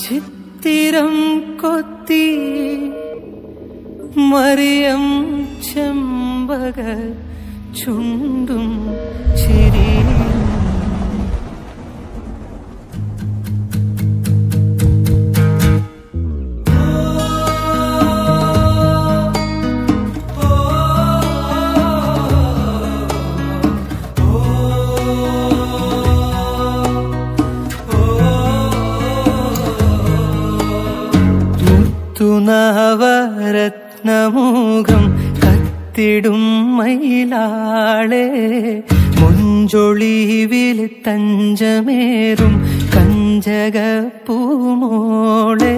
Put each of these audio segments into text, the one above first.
ചിത്തിരം കൊത്തി മറിയം ചെമ്പക ചുണ്ടും ചിരിയും മുത്തുനവരത്നമൂഖം കത്തിടും മയിലാളെ മുഞ്ചൊളിവിൽ തഞ്ചമേറും കഞ്ചക പൂമോളെ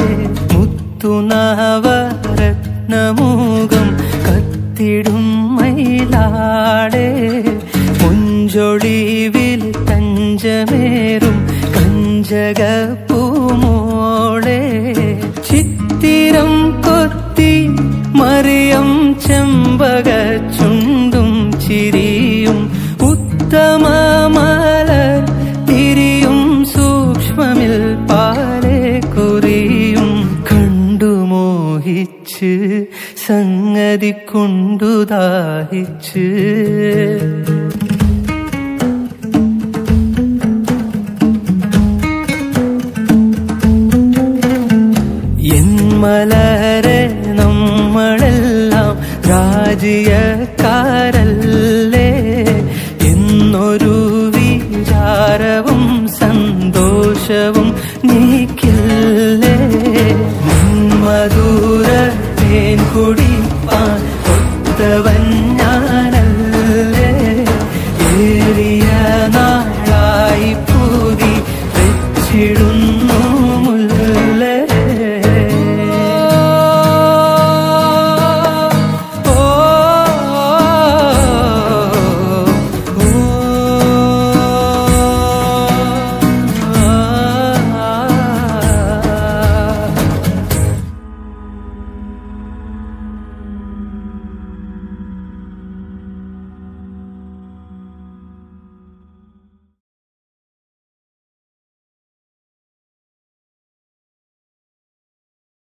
മുത്തുനവരത്നമൂഖം കത്തിടും മയിലാളെ മുഞ്ചൊളിവിൽ തഞ്ചമേറും കഞ്ചക പൂമോളെ ചിത്തിരം കൊത്തി മറിയം ചെമ്പക ചുണ്ടും ചിരിയും ഉത്തമ മലർ തിരിയും സൂക്ഷ്മമിൽ പാലെ കുറിയും കണ്ടു മോഹിച്ച് സംഗതി കൊണ്ടു ദാഹിച്ച് എൻ മലരെ നമ്മളെല്ലാം രാജിയ